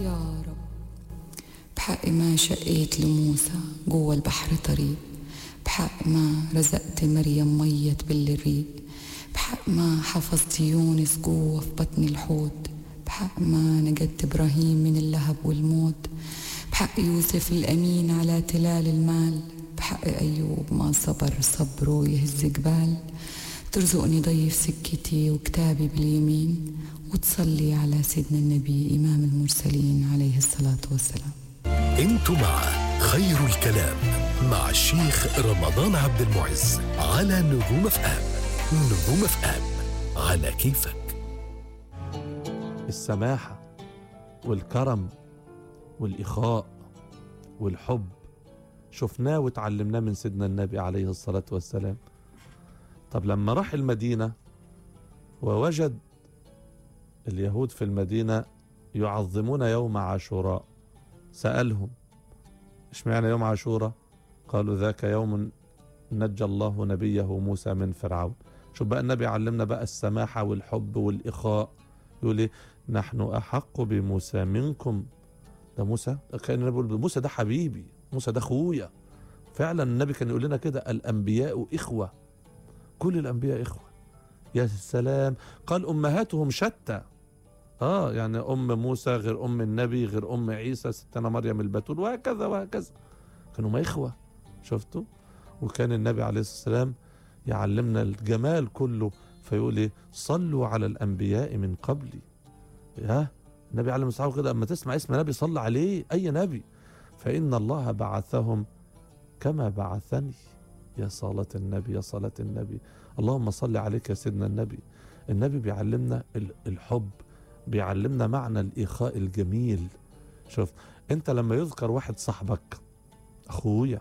يا رب بحق ما شقيت لموسى جوا البحر طريق بحق ما رزقت مريم ميت بالريق بحق ما حفظت يونس جوا في بطن الحوت بحق ما نجدت إبراهيم من اللهب والموت بحق يوسف الأمين على تلال المال بحق أيوب ما صبر صبره يهز جبال ترزقني ضيف سكتي وكتابي باليمين وتصلي على سيدنا النبي إمام المرسلين عليه الصلاة والسلام انتوا مع خير الكلام مع الشيخ رمضان عبد المعز على نجوم اف ام نجوم اف ام على كيفك السماحة والكرم والإخاء والحب شفناه وتعلمناه من سيدنا النبي عليه الصلاة والسلام طب لما راح المدينة ووجد اليهود في المدينة يعظمون يوم عاشوراء سألهم اشمعنى يوم عاشوراء قالوا ذاك يوم نجى الله نبيه موسى من فرعون شوف بقى النبي علمنا بقى السماحة والحب والإخاء يقول ايه نحن أحق بموسى منكم ده موسى كان النبي بيقول موسى ده حبيبي موسى ده اخويا فعلا النبي كان يقول لنا كده الأنبياء إخوة كل الأنبياء إخوة يا سلام قال أمهاتهم شتى اه يعني ام موسى غير ام النبي غير ام عيسى ستنا مريم البتول وهكذا وهكذا كانوا ما اخوه شفتوا وكان النبي عليه الصلاه والسلام يعلمنا الجمال كله فيقول ايه صلوا على الانبياء من قبلي ها النبي علم الصحابه كده اما تسمع اسم نبي صلى عليه اي نبي فان الله بعثهم كما بعثني يا صلاة النبي يا صلاة النبي اللهم صل عليك يا سيدنا النبي النبي بيعلمنا الحب بيعلمنا معنى الإخاء الجميل شوف انت لما يذكر واحد صاحبك اخويا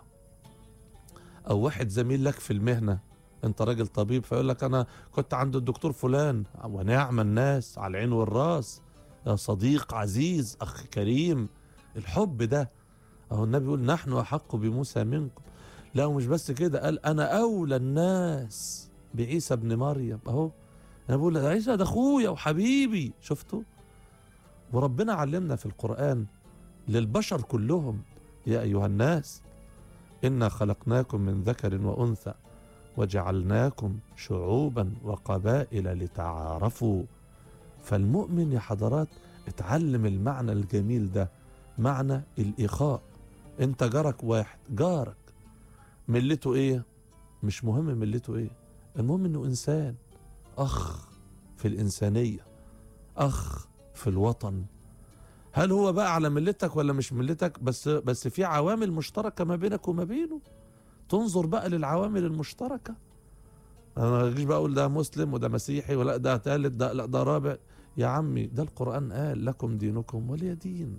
او واحد زميل لك في المهنة انت راجل طبيب فيقول لك انا كنت عند الدكتور فلان ونعم الناس على العين والراس يا صديق عزيز اخ كريم الحب ده اهو النبي يقول نحن احق بموسى منكم لا ومش بس كده قال انا اولى الناس بعيسى ابن مريم اهو انا بقول عيسى ده اخويا وحبيبي شفتوا وربنا علمنا في القران للبشر كلهم يا ايها الناس انا خلقناكم من ذكر وانثى وجعلناكم شعوبا وقبائل لتعارفوا فالمؤمن يا حضرات اتعلم المعنى الجميل ده معنى الاخاء انت جارك واحد جارك ملته ايه مش مهم ملته ايه المهم انه انسان اخ في الانسانيه اخ في الوطن هل هو بقى على ملتك ولا مش ملتك بس بس في عوامل مشتركه ما بينك وما بينه تنظر بقى للعوامل المشتركه انا ما اجيش بقى اقول ده مسلم وده مسيحي ولا ده ثالث ده لا ده رابع يا عمي ده القران قال لكم دينكم ولي دين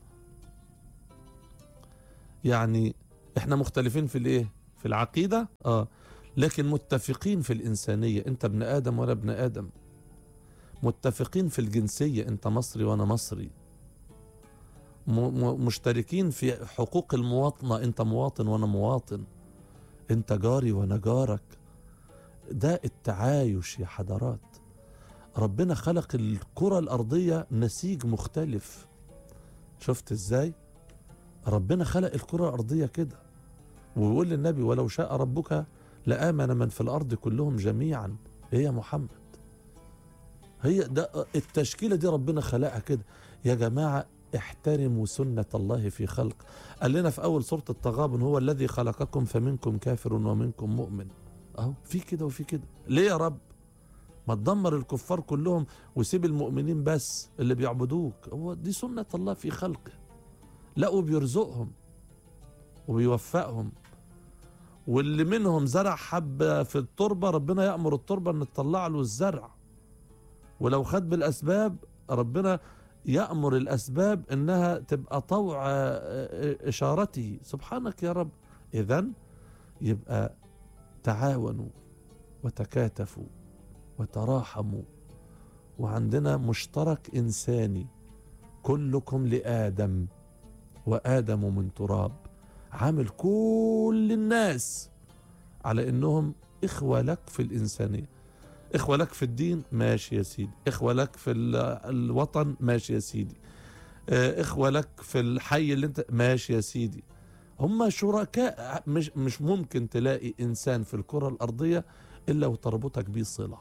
يعني احنا مختلفين في الايه في العقيده اه لكن متفقين في الإنسانية أنت ابن آدم وأنا ابن آدم متفقين في الجنسية أنت مصري وأنا مصري مشتركين في حقوق المواطنة أنت مواطن وأنا مواطن أنت جاري وأنا جارك ده التعايش يا حضرات ربنا خلق الكرة الأرضية نسيج مختلف شفت إزاي ربنا خلق الكرة الأرضية كده ويقول للنبي ولو شاء ربك لآمن من في الأرض كلهم جميعا إيه يا محمد هي ده التشكيلة دي ربنا خلقها كده يا جماعة احترموا سنة الله في خلق قال لنا في أول سورة التغابن هو الذي خلقكم فمنكم كافر ومنكم مؤمن أهو في كده وفي كده ليه يا رب ما تدمر الكفار كلهم وسيب المؤمنين بس اللي بيعبدوك هو دي سنة الله في خلقه لا وبيرزقهم وبيوفقهم واللي منهم زرع حبة في التربة ربنا يأمر التربة ان تطلع له الزرع ولو خد بالأسباب ربنا يأمر الأسباب انها تبقى طوع إشارته سبحانك يا رب إذا يبقى تعاونوا وتكاتفوا وتراحموا وعندنا مشترك إنساني كلكم لآدم وآدم من تراب عامل كل الناس على انهم اخوة لك في الانسانية اخوة لك في الدين ماشي يا سيدي اخوة لك في الوطن ماشي يا سيدي آه، اخوه لك في الحي اللي انت ماشي يا سيدي هم شركاء مش مش ممكن تلاقي انسان في الكره الارضيه الا وتربطك بيه صله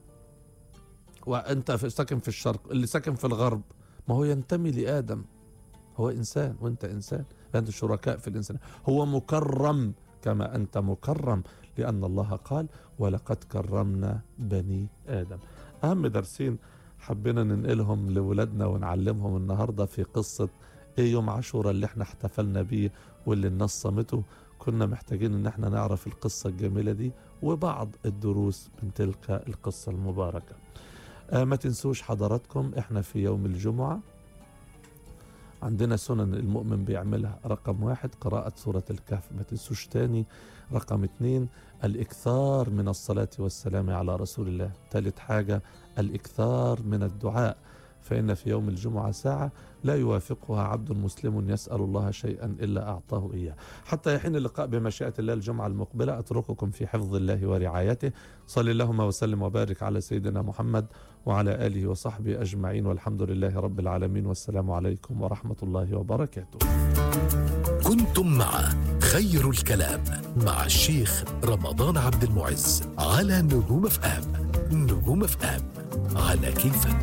وانت في ساكن في الشرق اللي ساكن في الغرب ما هو ينتمي لادم هو انسان وانت انسان فانت شركاء في الانسان هو مكرم كما انت مكرم لان الله قال ولقد كرمنا بني ادم اهم درسين حبينا ننقلهم لولادنا ونعلمهم النهارده في قصه ايه يوم عاشوراء اللي احنا احتفلنا بيه واللي الناس صمته كنا محتاجين ان احنا نعرف القصه الجميله دي وبعض الدروس من تلك القصه المباركه آه ما تنسوش حضراتكم احنا في يوم الجمعه عندنا سنن المؤمن بيعملها رقم واحد قراءة سورة الكهف ما تنسوش تاني رقم اتنين الإكثار من الصلاة والسلام على رسول الله ثالث حاجة الإكثار من الدعاء فإن في يوم الجمعة ساعة لا يوافقها عبد مسلم يسأل الله شيئا إلا أعطاه إياه حتى يحين اللقاء بمشيئة الله الجمعة المقبلة أترككم في حفظ الله ورعايته صلى اللهم وسلم وبارك على سيدنا محمد وعلى آله وصحبه أجمعين والحمد لله رب العالمين والسلام عليكم ورحمة الله وبركاته كنتم مع خير الكلام مع الشيخ رمضان عبد المعز على نجوم اف ام نجوم اف ام على كيفك